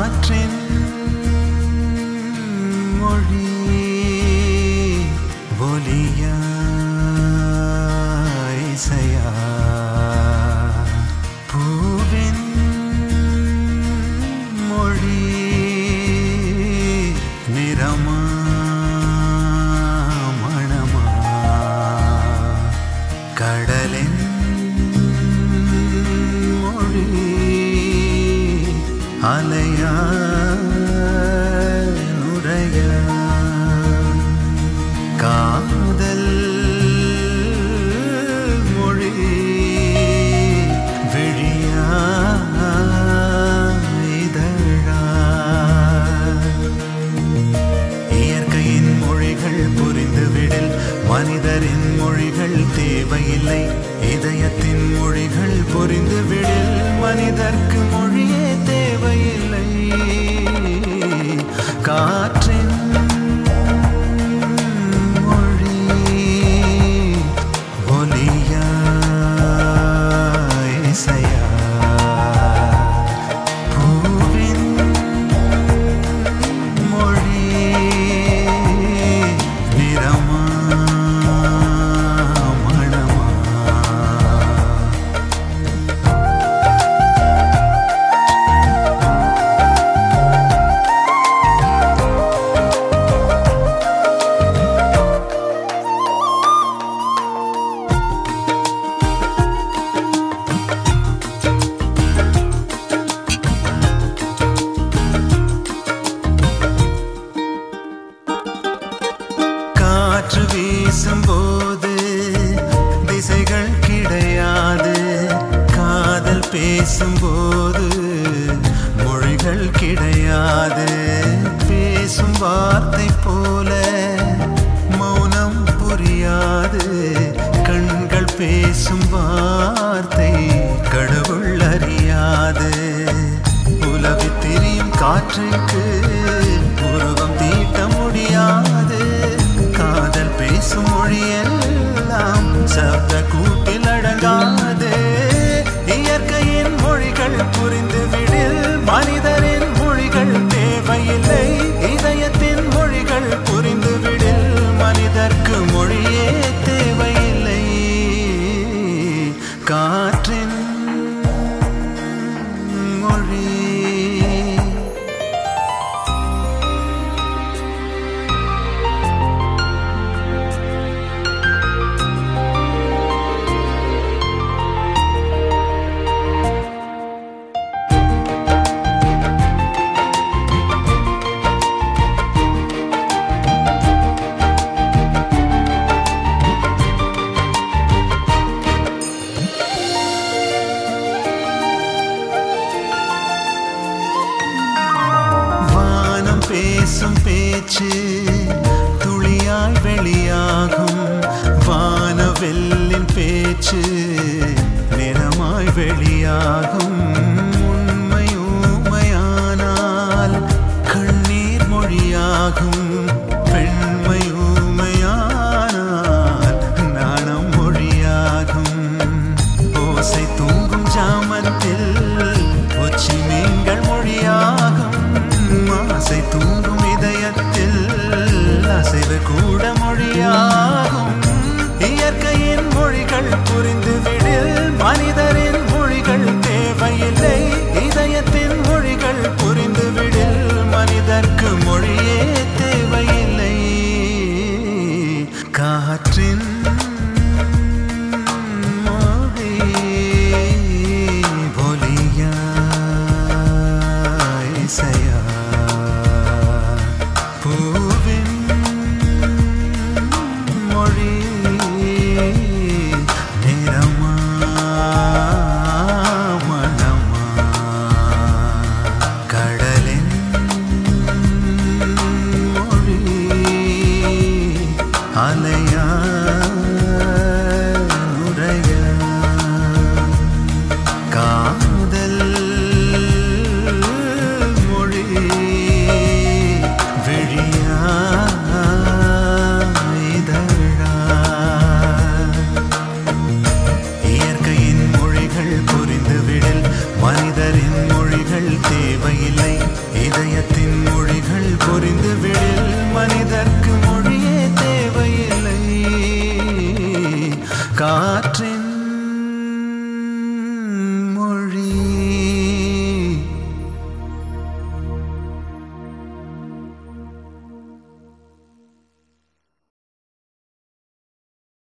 காற்றின் மொழி ஒலியா இசையா பூவின் மொழி நிறமா மணமா கடலின் மொழி அலையா நுரையா காதல் மொழி விழியா இதழா இயற்கையின் மொழிகள் புரிந்துவிடில் மனிதரின் மொழிகள் தேவையில்லை இதயத்தின் மொழிகள் புரிந்துவிடில் மனிதர்க்கு மொழியே தேவையில்லை காற்றின் மொழி ஒலியா இசையா பூவின் மொழி நிறமா மணமா காற்று வீசும்போது திசைகள் கிடையாது காதல் பேசும்போது மொழிகள் கிடையாது பேசும் வார்த்தை போல மௌனம் புரியாது கண்கள் பேசும் வார்த்தை கடவுள் அறியாது உலவி திரியும் காற்றுக்கு உருவம் தீட்ட முடியாது காதல் பேசும் மொழியெல்லாம் சப்த கூட்டில் அடங்காது இயற்கையின் மொழிகள் புரிந்து விடில் மனிதரின் மொழிகள் தேவையில்லை இதயத்தின் மொழிகள் புரிந்து விடில் மனிதர்க்கு மொழியே தேவையில்லை காற்றின் மொழி வானம் பேசும் பேச்சு துளியாய் வெளியாகும் வானவெல்லின் பேச்சு நிறமாய் வெளியாகும்